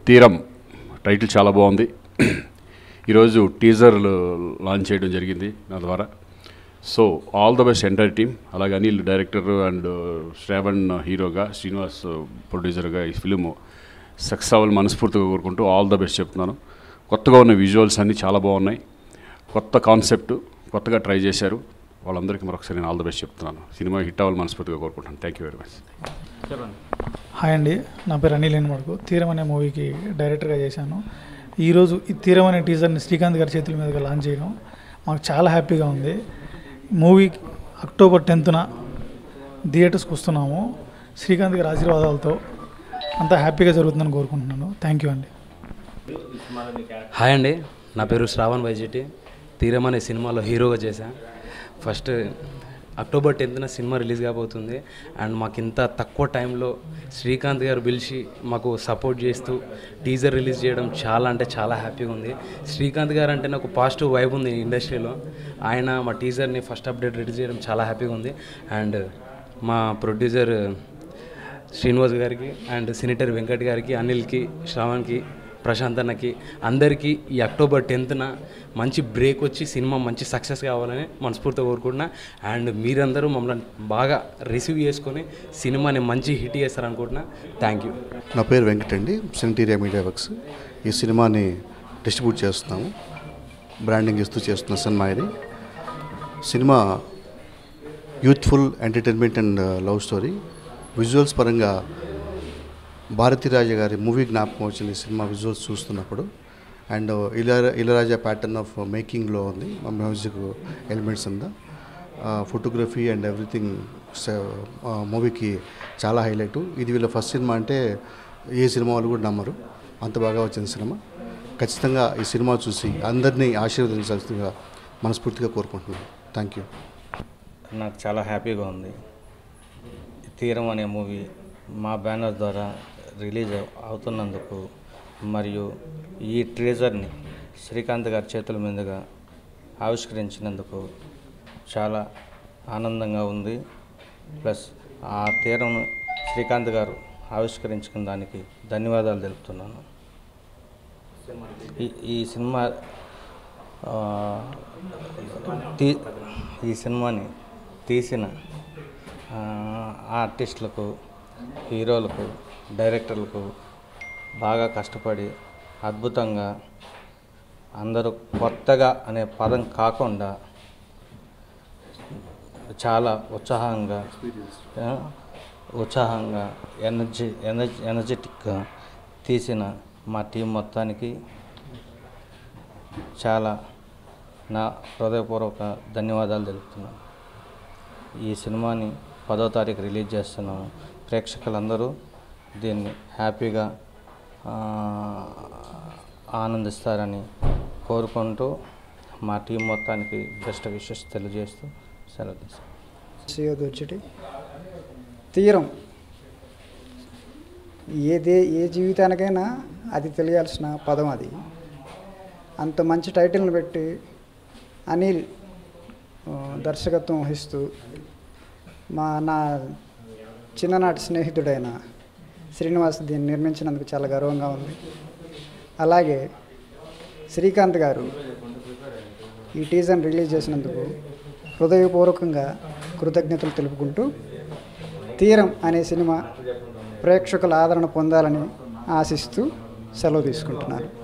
తీరం టైటిల్ చాలా బాగుంది ఈరోజు టీజర్ లాంచ్ చేయడం జరిగింది నా ద్వారా so all the best entire team అలాగే అనిల్ డైరెక్టర్ అండ్ శ్రావణ్ హీరోగా శ్రీనివాస్ ప్రొడ్యూసర్గా ఈ ఫిలిం సక్సెస్ అవ్వాలి మనస్ఫూర్తిగా కోరుకుంటూ ఆల్ ద బెస్ట్ చెప్తున్నాను కొత్తగా ఉన్న విజువల్స్ అన్నీ చాలా బాగున్నాయి కొత్త కాన్సెప్ట్ కొత్తగా ట్రై చేశారు వాళ్ళందరికీ మరొకసారి నేను ఆల్ ద బెస్ట్ చెప్తున్నాను సినిమా హిట్ అవ్వాలి మనస్ఫూర్తిగా కోరుకుంటాను thank you very much hi అండి నా పేరు అనిల్ ఎన్మడుకు తీరం అనే మూవీకి డైరెక్టర్గా చేశాను ఈరోజు ఈ తీరం అనే టీజర్ని శ్రీకాంత్ గారి చేతుల మీదుగా లాంచ్ చేయడం మాకు చాలా హ్యాపీగా ఉంది మూవీ అక్టోబర్ టెన్త్న థియేటర్స్కి వస్తున్నాము శ్రీకాంత్ గారి ఆశీర్వాదాలతో అంతా హ్యాపీగా జరుగుతుందని కోరుకుంటున్నాను థ్యాంక్ యూ అండి హాయ్ అండి నా పేరు శ్రావణ్ వైజిటి తీరం అనే సినిమాలో హీరోగా చేశా ఫస్ట్ అక్టోబర్ టెన్త్న సినిమా రిలీజ్ కాబోతుంది అండ్ మాకు ఇంత తక్కువ టైంలో శ్రీకాంత్ గారు పిలిచి మాకు సపోర్ట్ చేస్తూ టీజర్ రిలీజ్ చేయడం చాలా అంటే చాలా హ్యాపీగా ఉంది శ్రీకాంత్ గారు అంటే నాకు పాజిటివ్ వైబ్ ఉంది ఇండస్ట్రీలో ఆయన మా టీజర్ని ఫస్ట్ అప్డేట్ రిలీజ్ చేయడం చాలా హ్యాపీగా ఉంది అండ్ మా ప్రొడ్యూసర్ శ్రీనివాస్ గారికి అండ్ సినిటర్ వెంకట్ గారికి అనిల్కి శ్రావణ్కి ప్రశాంత్ అన్నకి అందరికీ ఈ అక్టోబర్ టెన్త్న మంచి బ్రేక్ వచ్చి సినిమా మంచి సక్సెస్ కావాలని మనస్ఫూర్తిగా కోరుకుంటున్నా అండ్ మీరందరూ మమ్మల్ని బాగా రిసీవ్ చేసుకొని సినిమాని మంచి హిట్ చేస్తారనుకుంటున్నా థ్యాంక్ యూ నా పేరు వెంకట్ అండి సెంటీరియా మీడియా వర్క్స్ ఈ సినిమాని డిస్ట్రిబ్యూట్ చేస్తున్నాము బ్రాండింగ్ ఇస్తూ చేస్తున్న సినిమా ఇది సినిమా youthful entertainment and love story visuals పరంగా భారతీరాజా గారి మూవీ జ్ఞాపకం వచ్చిన ఈ సినిమా విజువల్స్ చూస్తున్నప్పుడు అండ్ ఇలా ఇళరాజా ప్యాటర్న్ ఆఫ్ మేకింగ్లో ఉంది మా మ్యూజిక్ ఎలిమెంట్స్ ఉందా ఫోటోగ్రఫీ అండ్ ఎవ్రీథింగ్ మూవీకి చాలా హైలైట్ ఇది వీళ్ళ ఫస్ట్ సినిమా అంటే ఏ సినిమా వాళ్ళు కూడా నమ్మరు అంత బాగా వచ్చిన సినిమా ఖచ్చితంగా ఈ సినిమా చూసి అందరినీ ఆశీర్వదించాల్సిందిగా మనస్ఫూర్తిగా కోరుకుంటున్నాను థ్యాంక్ యూ నాకు చాలా హ్యాపీగా ఉంది తీరం అనే మూవీ మా బ్యానర్ ద్వారా రిలీజ్ అవుతున్నందుకు మరియు ఈ ట్రేజర్ని శ్రీకాంత్ గారి చేతుల మీదుగా ఆవిష్కరించినందుకు చాలా ఆనందంగా ఉంది ప్లస్ ఆ తీరం శ్రీకాంత్ గారు ఆవిష్కరించుకున్న దానికి ధన్యవాదాలు తెలుపుతున్నాను ఈ ఈ సినిమా ఆ, తీ ఈ సినిమాని తీసిన ఆ, ఆర్టిస్టులకు హీరోలకు డైరెక్టర్లకు బాగా కష్టపడి అద్భుతంగా అందరూ కొత్తగా అనే పదం కాకుండా చాలా ఉత్సాహంగా ఆ, ఉత్సాహంగా ఎనర్జీ ఎనర్జీ ఎనర్జెటిక్గా తీసిన మా టీం మొత్తానికి చాలా నా హృదయపూర్వక ధన్యవాదాలు తెలుపుతున్నాను ఈ సినిమాని పదో తారీఖు రిలీజ్ చేస్తున్నాము ప్రేక్షకులందరూ దీన్ని హ్యాపీగా ఆ, ఆనందిస్తారని కోరుకుంటూ మా టీం మొత్తానికి బెస్ట్ విషెస్ తెలియజేస్తూ సెలవు తీసుకుంటాను. చేయొద్దు వచ్చేటి తీరం ఏదే ఏ జీవితానికైనా అది తెలియాల్సిన పదం అది అంత మంచి టైటిల్ని పెట్టి అనిల్ ఆ, దర్శకత్వం వహిస్తూ మా నా చిన్ననాటి స్నేహితుడైన శ్రీనివాస్ దీన్ని నిర్మించినందుకు చాలా గర్వంగా ఉంది అలాగే శ్రీకాంత్ గారు ఈ టీజర్ని రిలీజ్ చేసినందుకు హృదయపూర్వకంగా కృతజ్ఞతలు తెలుపుకుంటూ తీరం అనే సినిమా ప్రేక్షకుల ఆదరణ పొందాలని ఆశిస్తూ సెలవు తీసుకుంటున్నాను